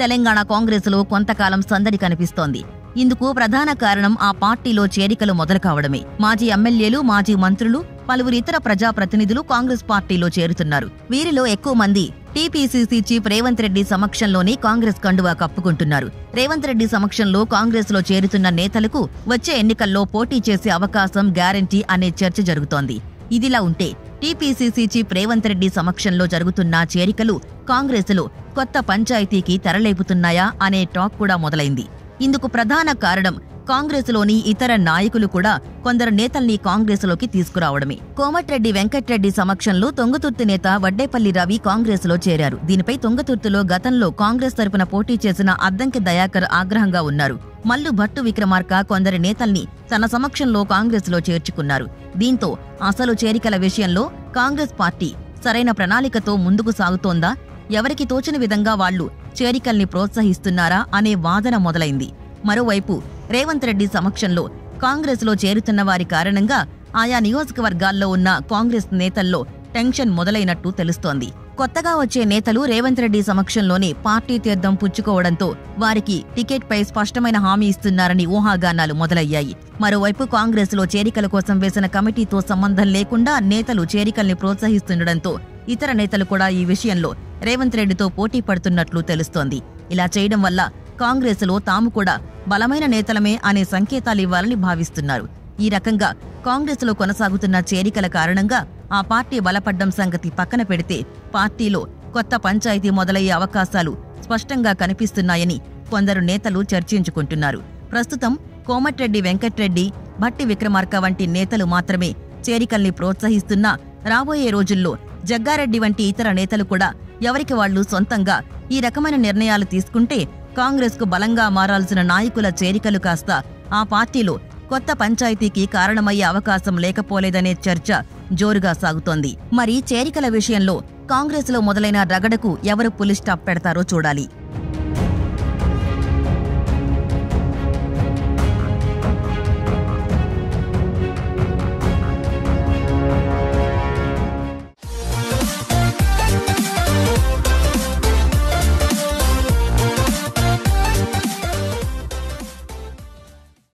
తెలంగాణ కాంగ్రెసులో కొంతకాలం సందడి కనిపిస్తోంది ఇందుకు ప్రధాన కారణం ఆ పార్టీలో చేరికలు మొదలు కావడమే మాజీ ఎమ్మెల్యేలు మాజీ మంత్రులు పలువురు ఇతర ప్రజాప్రతినిధులు కాంగ్రెస్ పార్టీలో చేరుతున్నారు వీరిలో ఎక్కువ మంది టీపీసీసీ చీఫ్ రేవంత్ రెడ్డి సమక్షంలోనే కాంగ్రెస్ కండువా కప్పుకుంటున్నారు రేవంత్ రెడ్డి సమక్షంలో కాంగ్రెస్ లో చేరుతున్న నేతలకు వచ్చే ఎన్నికల్లో పోటీ చేసే అవకాశం గ్యారంటీ అనే చర్చ జరుగుతోంది ఇదిలా ఉంటే టీపీసీసీ చీఫ్ రేవంత్ రెడ్డి సమక్షంలో జరుగుతున్న చేరికలు కాంగ్రెసులో కొత్త పంచాయతీకి తెరలేపుతున్నాయా అనే టాక్ కూడా మొదలైంది ఇందుకు ప్రధాన కారణం కాంగ్రెసులోని ఇతర నాయకులు కూడా కొందరు నేతల్ని కాంగ్రెసులోకి తీసుకురావడమే కోమటిరెడ్డి వెంకట్రెడ్డి సమక్షంలో తొంగతుర్తి నేత వడ్డేపల్లి రవి కాంగ్రెసులో చేరారు దీనిపై తొంగతుర్తిలో గతంలో కాంగ్రెస్ తరపున పోటీ చేసిన అద్దంకి దయాకర్ ఆగ్రహంగా ఉన్నారు మల్లు భట్టు విక్రమార్క కొందరి నేతల్ని తన సమక్షంలో కాంగ్రెసులో చేర్చుకున్నారు దీంతో అసలు చేరికల విషయంలో కాంగ్రెస్ పార్టీ సరైన ప్రణాళికతో ముందుకు సాగుతోందా ఎవరికి తోచిన విధంగా వాళ్లు చేరికల్ని ప్రోత్సహిస్తున్నారా అనే వాదన మొదలైంది మరోవైపు రేవంత్ రెడ్డి సమక్షంలో కాంగ్రెస్లో చేరుతున్న వారి కారణంగా ఆయా నియోజకవర్గాల్లో ఉన్న కాంగ్రెస్ నేతల్లో టెన్షన్ మొదలైనట్టు తెలుస్తోంది కొత్తగా వచ్చే నేతలు రేవంత్ రెడ్డి సమక్షంలోనే పార్టీ తీర్థం పుచ్చుకోవడంతో వారికి టికెట్పై స్పష్టమైన హామీ ఇస్తున్నారని ఊహాగానాలు మొదలయ్యాయి మరోవైపు కాంగ్రెస్లో చేరికల కోసం వేసిన కమిటీతో సంబంధం లేకుండా నేతలు చేరికల్ని ప్రోత్సహిస్తుండటంతో ఇతర నేతలు కూడా ఈ విషయంలో రేవంత్ రెడ్డితో పోటీ పడుతున్నట్లు తెలుస్తోంది ఇలా చేయడం వల్ల కాంగ్రెసులో తాము కూడా బలమైన నేతలమే అనే సంకేతాలు ఇవ్వాలని భావిస్తున్నారు ఈ రకంగా కాంగ్రెసులో కొనసాగుతున్న చేరికల కారణంగా ఆ పార్టీ బలపడ్డం సంగతి పక్కన పెడితే పార్టీలో కొత్త పంచాయతీ మొదలయ్యే అవకాశాలు స్పష్టంగా కనిపిస్తున్నాయని కొందరు నేతలు చర్చించుకుంటున్నారు ప్రస్తుతం కోమటిరెడ్డి వెంకట్రెడ్డి భట్టి విక్రమార్క వంటి నేతలు మాత్రమే చేరికల్ని ప్రోత్సహిస్తున్నా రాబోయే రోజుల్లో జగ్గారెడ్డి వంటి ఇతర నేతలు కూడా ఎవరికి వాళ్లు సొంతంగా ఈ రకమైన నిర్ణయాలు తీసుకుంటే కాంగ్రెస్కు బలంగా మారాల్సిన నాయకుల చేరికలు కాస్త ఆ పార్టీలో కొత్త పంచాయతీకి కారణమయ్యే అవకాశం లేకపోలేదనే చర్చ జోరుగా సాగుతోంది మరి చేరికల విషయంలో కాంగ్రెస్లో మొదలైన రగడకు ఎవరు పులి స్టాప్ పెడతారో చూడాలి